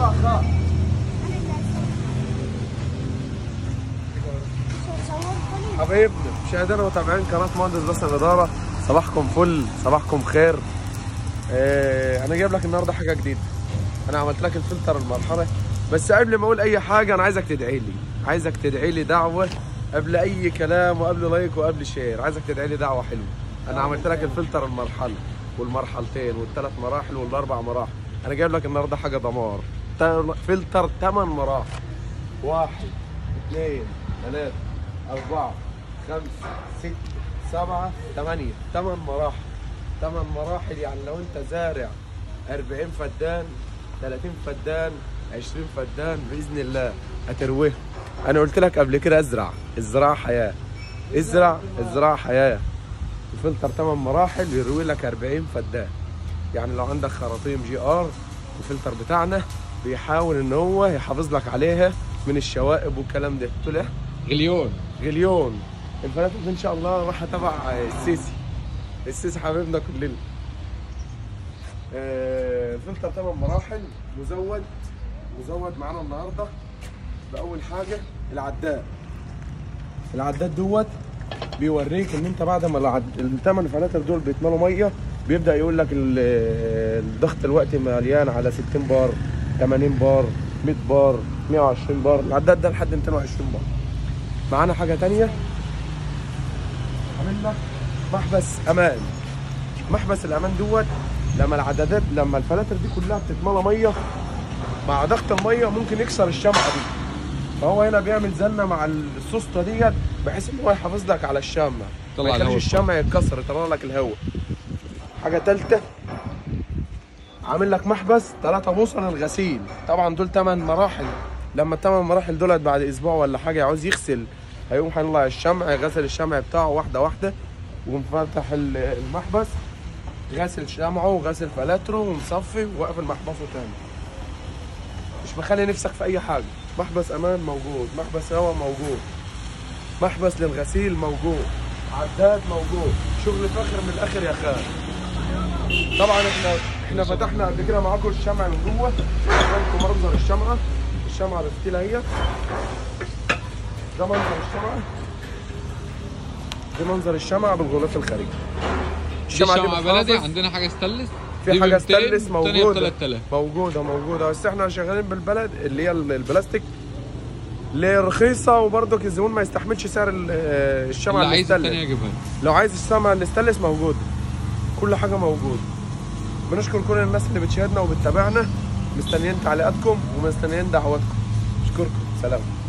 اخ حبايبنا مشاهدينا ومتابعين قناه مهندس بس الاداره صباحكم فل صباحكم خير آه انا جايب لك النهارده حاجه جديده انا عملت لك الفلتر المرحله بس قبل ما اقول اي حاجه انا عايزك تدعي لي عايزك تدعي لي دعوه قبل اي كلام وقبل لايك وقبل شير عايزك تدعي لي دعوه حلوه انا عملت لك الفلتر المرحله والمرحلتين والثلاث مراحل والاربع مراحل انا جايب لك النهارده حاجه دمار تا- فلتر ثمان مراحل واحد اثنين ثلاثة أربعة خمسة ستة سبعة ثمانية ثمان مراحل ثمان مراحل يعني لو أنت زارع 40 فدان 30 فدان 20 فدان بإذن الله هترويه أنا قلت لك قبل كده ازرع الزراعة حياة ازرع الزراعة حياة الفلتر ثمان مراحل يروي لك 40 فدان يعني لو عندك خراطيم جي ار الفلتر بتاعنا بيحاول ان هو يحافظ لك عليها من الشوائب والكلام ده قلت له إيه؟ غليون غليون الفلاتر دي ان شاء الله راح تبع السيسي السيسي حبيبنا كلنا آه، الفلتر ثمان مراحل مزود مزود معانا النهارده باول حاجه العداد العداد دوت بيوريك ان انت بعد ما العد... الثمان فلاتر دول بيتملوا ميه بيبدا يقول لك ال- الضغط الوقتي مليان على 60 بار 80 بار 100 بار 120 بار العداد ده لحد 220 بار معانا حاجه تانية عامل لك محبس امان محبس الامان دوت لما العدادات لما الفلاتر دي كلها بتتملى ميه مع ضغط الميه ممكن يكسر الشمعه دي فهو هنا بيعمل زنه مع السوسته ديت بحيث ان هو يحافظ لك على الشمع ما طلع يخليش الهواء الشمع يتكسر يطلع لك الهواء حاجه ثالثه عامل لك محبس 3 بوصه للغسيل طبعا دول 8 مراحل لما الثمان مراحل دولت بعد اسبوع ولا حاجه يعوز يغسل هيقوم هيطلع الشمع يغسل الشمع بتاعه واحده واحده ويقوم فاتح ال- المحبس غاسل شمعه وغاسل فلاتره ومصفي وواقف محبسه تاني مش مخلي نفسك في اي حاجه محبس امان موجود محبس هواء موجود محبس للغسيل موجود عداد موجود شغل فاخر من الاخر يا خال طبعا احنا احنا فتحنا قبل كده معاكم الشمع من جوه لكم منظر الشمعه الشمعه بالفتيله اهي ده منظر الشمعه ده منظر الشمعه بالغلاف الخارجي دي الشمعه دي شمعة بلدي بتحافظ- عندنا حاجة ستانلس في دي ب حاجه 200 ستانلس والتانية ب موجوده 3000 موجوده موجوده بس احنا شغالين بالبلد اللي هي البلاستيك اللي هي رخيصه وبرضك الزبون ما يستحملش سعر ال- الشمعه اللي عايز التانية الستانلس يجيبها لو عايز الشمعه الستانلس موجوده كل حاجه موجوده بنشكر كل الناس اللي بتشاهدنا وبتتابعنا مستنيين تعليقاتكم ومستنيين دعواتكم اشكركم سلام